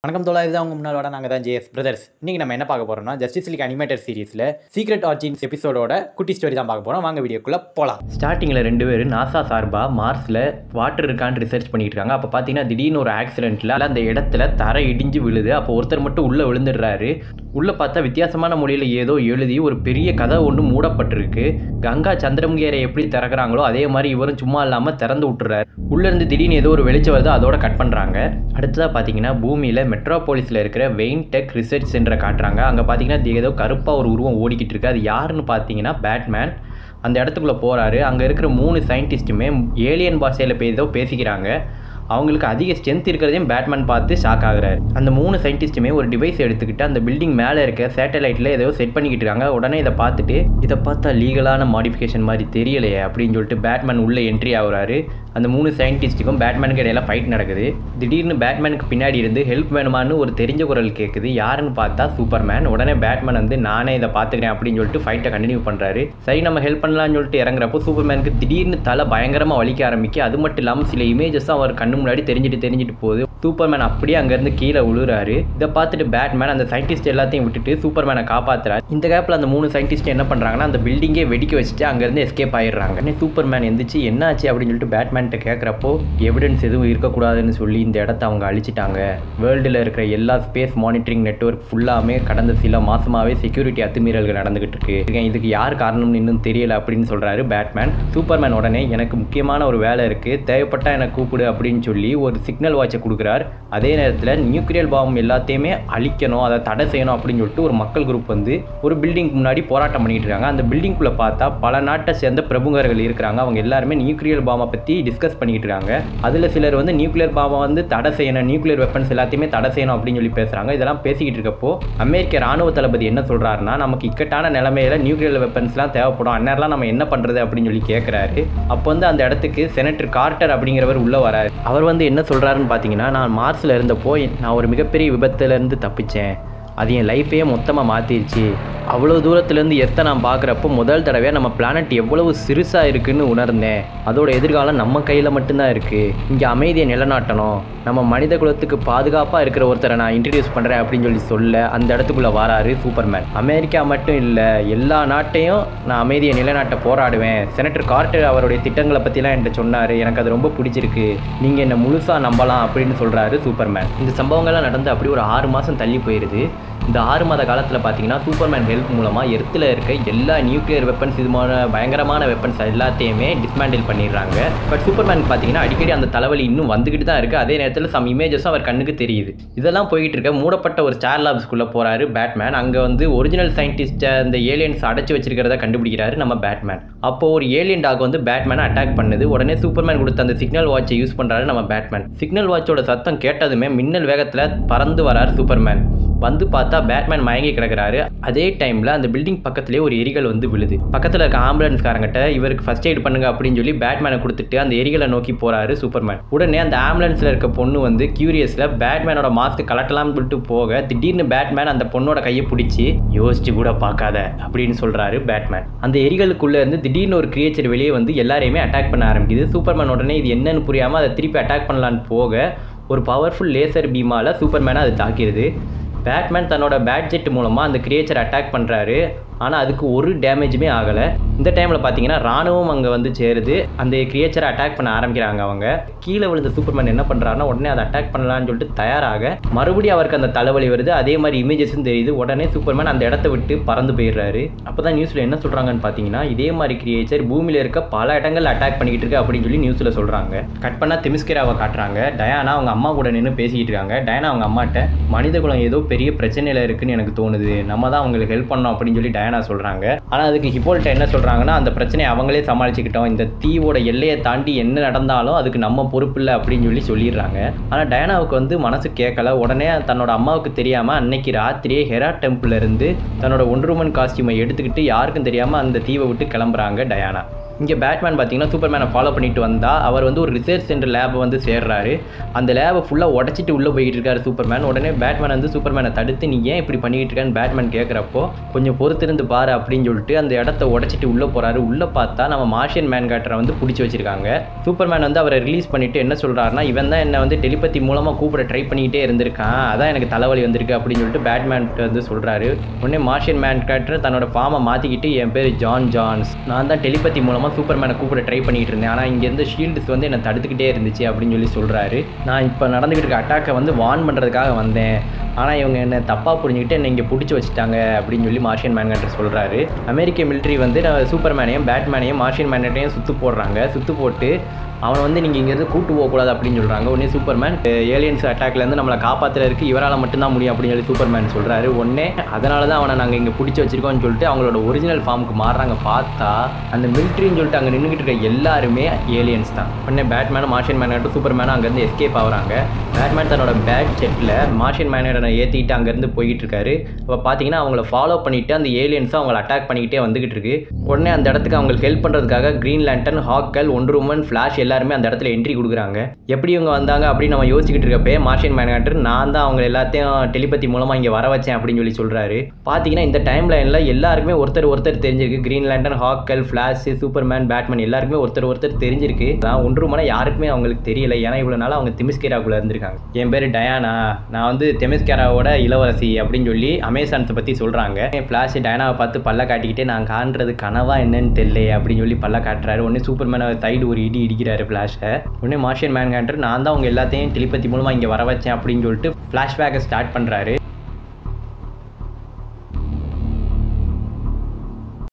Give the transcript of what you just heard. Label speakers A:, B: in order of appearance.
A: வணக்கம் தோழா இதுதான் உங்க முன்னாள் நாங்கள் தான் ஜேஎஸ் பிரதர்ஸ் இன்னைக்கு நம்ம என்ன பார்க்க போறோம்னா ஜஸ்டிஸ் லீக் அனிமேட்டட் சீரிஸில் சீக்ரெட் ஆர்ஜின்ஸ் எபிசோடோட குட்டி ஸ்டோரி தான் பார்க்க போறோம் வாங்க வீடியோக்குள்ள போகலாம்
B: ஸ்டார்டிங்கில் ரெண்டு பேரும் நாசா சார்பாக மார்ஸில் வாட்டர் இருக்கான்னு ரிசர்ச் பண்ணிட்டு இருக்காங்க அப்போ பார்த்தீங்கன்னா திடீர்னு ஒரு ஆக்சிடென்ட்டில் அந்த இடத்துல தரை இடிஞ்சு விழுது அப்போ ஒருத்தர் மட்டும் உள்ளே விழுந்துடுறாரு உள்ளே பார்த்தா வித்தியாசமான மொழியில் ஏதோ எழுதி ஒரு பெரிய கதை ஒன்று மூடப்பட்டிருக்கு கங்கா சந்திரமுகியரை எப்படி திறக்கிறாங்களோ அதே மாதிரி இவரும் சும்மா இல்லாமல் திறந்து விட்டுறாரு உள்ளேருந்து திடீர்னு ஏதோ ஒரு வெளிச்சம் வருது அதோட கட் பண்ணுறாங்க அடுத்ததாக பார்த்தீங்கன்னா பூமியில் மெட்ரோபாலிஸில் இருக்கிற வெயின் டெக் ரிசர்ச் சென்டரை காட்டுறாங்க அங்கே பார்த்தீங்கன்னா ஏதோ கருப்பாக ஒரு உருவம் ஓடிக்கிட்டு இருக்கு அது யாருன்னு பார்த்தீங்கன்னா பேட்மேன் அந்த இடத்துக்குள்ளே போகிறாரு அங்கே இருக்கிற மூணு சயின்டிஸ்ட்டுமே ஏலியன் பாஷையில் போய் ஏதோ பேசிக்கிறாங்க அவங்களுக்கு அதிக ஸ்ட்ரென்த் இருக்கிறதையும் பேட்மேன் பார்த்து ஷாக் ஆகுறாரு அந்த மூணு சயின்டிஸ்ட்டுமே ஒரு டிவைஸ் எடுத்துக்கிட்டு அந்த பில்டிங் மேலே இருக்க சேட்டலைட்டில் ஏதோ செட் பண்ணிக்கிட்டு இருக்காங்க உடனே இதை பார்த்துட்டு இதை பார்த்தா லீகலான மாடிஃபிகேஷன் மாதிரி தெரியலையே அப்படின்னு சொல்லிட்டு பேட்மேன் உள்ளே என்ட்ரி ஆகுறாரு அந்த மூணு சயின்டிஸ்ட்டுக்கும் பேட்மேனுக்கு இடையில ஃபைட் நடக்குது திடீர்னு பேட்மேனுக்கு பின்னாடி இருந்து ஹெல்ப் வேணுமான்னு ஒரு தெரிஞ்ச குரல் கேட்குது யாருன்னு பார்த்தா சூப்பர்மேன் உடனே பேட்மேன் வந்து நானே இதை பார்த்துக்கிறேன் அப்படின்னு சொல்லிட்டு ஃபைட்டை கண்டினியூ பண்ணுறாரு சரி நம்ம ஹெல்ப் பண்ணலாம்னு சொல்லிட்டு இறங்குறப்போ சூப்பர்மேனுக்கு திடீர்னு தலை பயங்கரமாக வலிக்க ஆரம்பிக்கு அது மட்டும் இல்லாமல் சில இமேஜஸ் அவர் கண்ணு முன்னாடி தெரிஞ்சுட்டு தெரிஞ்சுட்டு போகுது சூப்பர்மேன் அப்படியே அங்கேருந்து கீழே விழுறாரு இதை பார்த்துட்டு பேட்மேன் அந்த சயின்டிஸ்ட் எல்லாத்தையும் விட்டுட்டு சூப்பர்மேனை காப்பாற்றுறாரு இந்த கேப்பில் அந்த மூணு சயின்டிஸ்ட் என்ன பண்ணுறாங்கன்னா அந்த பில்டிங்கே வெடிக்க வச்சுட்டு அங்கேருந்து எஸ்கேப் ஆயிடுறாங்க உடனே சூப்பர்மேன் எந்திரிச்சு என்னாச்சு அப்படின்னு சொல்லிட்டு பேட்மேன்ட்ட கேட்குறப்போ எவிடன்ஸ் எதுவும் இருக்கக்கூடாதுன்னு சொல்லி இந்த இடத்த அவங்க அழிச்சிட்டாங்க வேர்ல்டில் இருக்கிற எல்லா ஸ்பேஸ் மானிட்டரிங் நெட்ஒர்க் ஃபுல்லாமே கடந்த சில மாசமாவே செக்யூரிட்டி அத்துமீறல்கள் நடந்துகிட்டு இருக்கு இதுக்கு யார் காரணம்னு இன்னும் தெரியல அப்படின்னு சொல்றாரு பேட்மேன் சூப்பர்மேன் உடனே எனக்கு முக்கியமான ஒரு வேலை இருக்கு தேவைப்பட்டா எனக்கு கூப்பிடு அப்படின்னு சொல்லி ஒரு சிக்னல் வாட்சை கொடுக்குறார் அதே நேரத்தில் நியூக்ளியர் பாம் எல்லாத்தையுமே அழிக்கணும் அதை தடை செய்யணும் அப்படின்னு சொல்லிட்டு ஒரு மக்கள் குரூப் வந்து ஒரு பில்டிங் முன்னாடி போராட்டம் பண்ணிட்டு இருக்காங்க அந்த பில்டிங்குள்ள பார்த்தா பல நாட்டை சேர்ந்த பிரபுகர்கள் இருக்கிறாங்க அவங்க எல்லாருமே நியூக்ளியர் பாமை பற்றி டிஸ்கஸ் பண்ணிக்கிட்டு இருக்காங்க அதில் சிலர் வந்து நியூக்ளியர் பாமை வந்து தடை செய்யணும் நியூக்ளியர் வெப்பன்ஸ் எல்லாத்தையுமே தடை செய்யணும் அப்படின்னு சொல்லி பேசுகிறாங்க இதெல்லாம் பேசிக்கிட்டு இருக்கப்போ அமெரிக்க ராணுவ தளபதி என்ன சொல்கிறாருன்னா நமக்கு இக்கட்டான நிலைமையில நியூக்ளியர் வெப்பன்ஸ்லாம் தேவைப்படும் அந்நேரம்லாம் நம்ம என்ன பண்ணுறது அப்படின்னு சொல்லி கேட்குறாரு அப்போ வந்து அந்த இடத்துக்கு செனட்டர் கார்ட்டர் அப்படிங்கிறவர் உள்ளே வராரு அவர் வந்து என்ன சொல்கிறாருன்னு பார்த்தீங்கன்னா நான் மார்ஸில் இருந்தப்போ நான் ஒரு மிகப்பெரிய விபத்துலேருந்து தப்பிச்சேன் அது என் லைஃபையே மொத்தமாக மாற்றிருச்சு அவ்வளோ தூரத்துலேருந்து எத்தை நான் பார்க்குறப்போ முதல் தடவையாக நம்ம பிளானட் எவ்வளவு சிறுசாக இருக்குன்னு உணர்ந்தேன் அதோட எதிர்காலம் நம்ம கையில் மட்டும்தான் இருக்குது இங்கே அமைதியை நிலநாட்டணும் நம்ம மனித குலத்துக்கு பாதுகாப்பாக இருக்கிற ஒருத்தரை நான் இன்ட்ரடியூஸ் பண்ணுறேன் அப்படின்னு சொல்லி சொல்ல அந்த இடத்துக்குள்ளே வராரு சூப்பர்மேன் அமெரிக்கா மட்டும் இல்லை எல்லா நாட்டையும் நான் அமைதியை நிலைநாட்ட போராடுவேன் செனட்டர் கார்ட்டர் அவருடைய திட்டங்களை பற்றிலாம் என்கிட்ட சொன்னார் எனக்கு அது ரொம்ப பிடிச்சிருக்கு நீங்கள் என்னை முழுசாக நம்பலாம் அப்படின்னு சொல்கிறாரு சூப்பர்மேன் இந்த சம்பவங்கள்லாம் நடந்து அப்படி ஒரு ஆறு மாதம் தள்ளி போயிடுது இந்த ஆறு மாத காலத்தில் பார்த்தீங்கன்னா சூப்பர்மேன் ஹெல்ப் மூலமாக எர்த்தில் இருக்க எல்லா நியூக்ளியர் வெப்பன்ஸ் இதுமான பயங்கரமான வெப்பன்ஸ் எல்லாத்தையுமே டிஸ்மேண்டில் பண்ணிடுறாங்க பட் சூப்பர்மேன் பார்த்தீங்கன்னா அடிக்கடி அந்த தலைவலி இன்னும் வந்துக்கிட்டு தான் இருக்குது அதே நேரத்தில் சம் இமேஜஸும் அவர் கண்ணுக்கு தெரியுது இதெல்லாம் போயிட்டு இருக்க மூடப்பட்ட ஒரு ஸ்டார் லாப்ஸ்குள்ளே போகிறாரு பேட்மேன் அங்கே வந்து ஒரிஜினல் சயின்டிஸ்ட்டை அந்த ஏலியன்ஸ் அடைச்சி வச்சிருக்கிறத கண்டுபிடிக்கிறாரு நம்ம பேட்மேன் அப்போ ஒரு ஏலியன் டாக் வந்து பேட்மேனை அட்டாக் பண்ணுது உடனே சூப்பர்மேன் கொடுத்த அந்த சிக்னல் வாட்சை யூஸ் பண்ணுறாரு நம்ம பேட்மேன் சிக்னல் வாட்சோட சத்தம் கேட்டதுமே மின்னல் வேகத்தில் பறந்து வராரு சூப்பர்மேன் வந்து பார்த்தா பேட்மேன் மயங்கி கிடக்குறாரு அதே டைமில் அந்த பில்டிங் பக்கத்துலேயே ஒரு எரிகள் வந்து விழுது பக்கத்தில் இருக்க ஆம்புலன்ஸ்காரங்கிட்ட இவருக்கு ஃபர்ஸ்ட் எய்ட் பண்ணுங்க அப்படின்னு சொல்லி பேட்மேனை கொடுத்துட்டு அந்த எரிகளை நோக்கி போறாரு சூப்பர்மேன் உடனே அந்த ஆம்புலன்ஸில் இருக்க பொண்ணு வந்து கியூரியஸில் பேட்மேனோட மாஸ்க் கலட்டலாம்னு சொல்லிட்டு போக திடீர்னு பேட்மேன் அந்த பொண்ணோட கையை பிடிச்சி யோசிச்சு கூட பார்க்காத அப்படின்னு சொல்றாரு பேட்மேன் அந்த எரிகளுக்குள்ள இருந்து திடீர்னு ஒரு கிரியேச்சர் வெளியே வந்து எல்லாரையுமே அட்டாக் பண்ண ஆரம்பிக்குது சூப்பர்மேன் உடனே இது என்னன்னு புரியாமல் அதை திருப்பி அட்டாக் பண்ணலான்னு போக ஒரு பவர்ஃபுல் லேசர் பீமால சூப்பர்மேனை அது தாக்கிடுது பேட்மேன் தன்னோட பேட்ஜெட் மூலமாக அந்த கிரியேச்சர் அட்டாக் பண்ணுறாரு ஆனால் அதுக்கு ஒரு டேமேஜுமே ஆகலை இந்த டைமில் பார்த்தீங்கன்னா ராணுவம் அங்கே வந்து சேருது அந்த கிரியேச்சரை அட்டாக் பண்ண ஆரம்பிக்கிறாங்க அவங்க கீழே விழுந்த சூப்பர்மேன் என்ன பண்ணுறாருன்னா உடனே அதை அட்டாக் பண்ணலான்னு சொல்லிட்டு தயாராக மறுபடியும் அவருக்கு அந்த தலைவலி வருது அதே மாதிரி இமேஜஸும் தெரியுது உடனே சூப்பர்மேன் அந்த இடத்த விட்டு பறந்து போயிடுறாரு அப்போ தான் நியூஸில் என்ன சொல்கிறாங்கன்னு பார்த்தீங்கன்னா இதே மாதிரி கிரியேச்சர் பூமியில் இருக்க பல இடங்கள் அட்டாக் பண்ணிக்கிட்டு இருக்கு அப்படின்னு சொல்லி நியூஸில் சொல்கிறாங்க கட் பண்ணால் தெமிஸ்கேராவை காட்டுறாங்க டயானா அவங்க அம்மா கூட நின்று பேசிக்கிட்டு இருக்காங்க டயானா அவங்க அம்மாட்ட மனித குலம் ஏதோ பெரிய பிரச்சனையில் இருக்குன்னு எனக்கு தோணுது நம்ம தான் அவங்களுக்கு ஹெல்ப் பண்ணோம் அப்படின்னு சொல்லி டயானா சொல்கிறாங்க ஆனால் அதுக்கு ஹிப்போல்ட்ட என்ன சொல்கிறாங்கன்னா அந்த பிரச்சனையை அவங்களே சமாளிச்சுக்கிட்டோம் இந்த தீவோட எல்லையை தாண்டி என்ன நடந்தாலும் அதுக்கு நம்ம பொறுப்பு இல்லை அப்படின்னு சொல்லி சொல்லிடுறாங்க ஆனால் டயானாவுக்கு வந்து மனசு கேட்கல உடனே தன்னோட அம்மாவுக்கு தெரியாமல் அன்னைக்கு ராத்திரியே ஹெரா டெம்பிள் இருந்து தன்னோட ஒன்றுமன் காஸ்டியூமை எடுத்துக்கிட்டு யாருக்கும் தெரியாமல் அந்த தீவை விட்டு கிளம்புறாங்க டயானா இங்கே பேட்மேன் பார்த்தீங்கன்னா சூப்பர்மேனை ஃபாலோ பண்ணிட்டு வந்தால் அவர் வந்து ஒரு ரிசர்ச் சென்டர் லேபை வந்து சேர்றாரு அந்த லேபை ஃபுல்லாக உடச்சிட்டு உள்ளே போயிட்டு இருக்காரு சூப்பர்மேன் உடனே பேட்மேன் வந்து சூப்பர்மேனை தடுத்து நீ ஏன் இப்படி பண்ணிட்டு இருக்கேன்னு பேட்மேன் கேட்குறப்போ கொஞ்சம் பொறுத்திருந்து பாரு அப்படின்னு சொல்லிட்டு அந்த இடத்த உடச்சிட்டு உள்ளே போகிறாரு உள்ளே பார்த்தா நம்ம மார்ஷியன் மேன் கேட்டரை வந்து பிடிச்சி வச்சிருக்காங்க சூப்பர்மேன் வந்து அவரை ரிலீஸ் பண்ணிட்டு என்ன சொல்கிறாருன்னா இவன் தான் என்னை வந்து டெலிபதி மூலமாக கூப்பிட ட்ரை பண்ணிக்கிட்டே இருந்திருக்கான் அதான் எனக்கு தலைவலி வந்திருக்கு அப்படின்னு சொல்லிட்டு பேட்மேன் வந்து சொல்கிறாரு உடனே மார்ஷியன் மேன் கேட்டர் தன்னோட ஃபார்மை மாற்றிக்கிட்டு என் பேர் ஜான் ஜான்ஸ் நான் தான் டெலிபதி மூலமாக சூப்பர்மேனை கூப்பிட ட்ரை பண்ணிட்டு இருந்தேன் ஆனால் இங்கேருந்து ஷீல்ட்ஸ் வந்து என்னை தடுத்துக்கிட்டே இருந்துச்சு அப்படின்னு சொல்லி சொல்கிறாரு நான் இப்போ நடந்துக்கிட்டு இருக்க அட்டாக்கை வந்து வார்ன் பண்ணுறதுக்காக வந்தேன் ஆனால் இவங்க என்ன தப்பாக புரிஞ்சுக்கிட்டு என்னை இங்கே பிடிச்சி வச்சுட்டாங்க அப்படின்னு சொல்லி மார்ஷியன் மேன்கண்டர் சொல்கிறாரு அமெரிக்க மிலிட்ரி வந்து நான் சூப்பர்மேனையும் பேட்மேனையும் மார்ஷியன் மேனட்டையும் சுற்று போடுறாங்க சுற்று போட்டு அவனை வந்து நீங்கள் இங்கேருந்து கூட்டு போகக்கூடாது அப்படின்னு சொல்கிறாங்க உடனே சூப்பர்மேன் ஏலியன்ஸ் அட்டாக்லேருந்து நம்மளை காப்பாற்றுறதுக்கு இவரால் மட்டும்தான் முடியும் அப்படின்னு சொல்லி சூப்பர்மேன் சொல்கிறாரு உடனே அதனால தான் அவனை நாங்கள் இங்கே பிடிச்சி வச்சிருக்கோம்னு சொல்லிட்டு அவங்களோட ஒரிஜினல் ஃபார்முக்கு மாறுறாங்க பார்த்தா அந்த மிலிட்ரின்னு சொல்லிட்டு அங்கே நின்றுக்கிட்டு இருக்க எல்லாருமே ஏலியன்ஸ் தான் உடனே பேட்மேனும் மார்ஷியன் மேனாட்டும் சூப்பர்மேனும் அங்கேருந்து எஸ்கேப் ஆகுறாங்க பேட்மேன் தன்னோட பேட் செட்டில் மார்ஷியன் மேனரை ஏற்றிட்டு அங்கேருந்து போய்கிட்டு இருக்காரு அப்போ பார்த்தீங்கன்னா அவங்கள ஃபாலோ பண்ணிட்டு அந்த ஏலியன்ஸும் அவங்கள அட்டாக் பண்ணிக்கிட்டே வந்துகிட்டு இருக்கு உடனே அந்த இடத்துக்கு அவங்களுக்கு ஹெல்ப் பண்ணுறதுக்காக க்ரீன் லேண்டன் ஹாக்கல் ஒன்று உமன் ஃப்ளாஷ் எல்லாருமே அந்த இடத்துல என்ட்ரி கொடுக்குறாங்க எப்படி இவங்க வந்தாங்க அப்படின்னு நம்ம யோசிச்சுக்கிட்டு இருக்கப்பே மார்ஷியன் மேனகண்டர் நான் தான் அவங்க எல்லாத்தையும் டெலிபதி மூலமாக இங்கே வர வச்சேன் அப்படின்னு சொல்லி சொல்கிறாரு பார்த்தீங்கன்னா இந்த டைம் லைனில் எல்லாருக்குமே ஒருத்தர் ஒருத்தர் தெரிஞ்சிருக்கு green lantern Hawkgirl Flash Superman Batman எல்லாருக்குமே ஒருத்தர் ஒருத்தர் தெரிஞ்சிருக்கு நான் ஒன்று மணி யாருக்குமே அவங்களுக்கு தெரியல ஏன்னா இவ்வளோ நாள் அவங்க திமிஸ்கேராக்குள்ளே இருந்திருக்காங்க என் பேர் டயானா நான் வந்து தெமிஸ்கேராவோட இளவரசி அப்படின்னு சொல்லி அமேசான்ஸை பற்றி சொல்கிறாங்க ஃப்ளாஷ் டயானாவை பார்த்து பல்ல காட்டிக்கிட்டே நான் காண்றது கனவா என்னன்னு தெரியல அப்படின்னு சொல்லி பல்ல காட்டுறாரு உடனே சூப்பர்மேனை சைடு ஒரு இடி இடிக்கிறாரு ஃப்ளாஷை உடனே மார்ஷியன் மேன் காண்டர் நான் தான் அவங்க எல்லாத்தையும் டெலிபதி மூலமாக இங்கே வர வச்சேன் அப்படின்னு சொல்லிட்டு ஃப்ளாஷ்பேக்கை ஸ்டார்ட் பண்ணுறாரு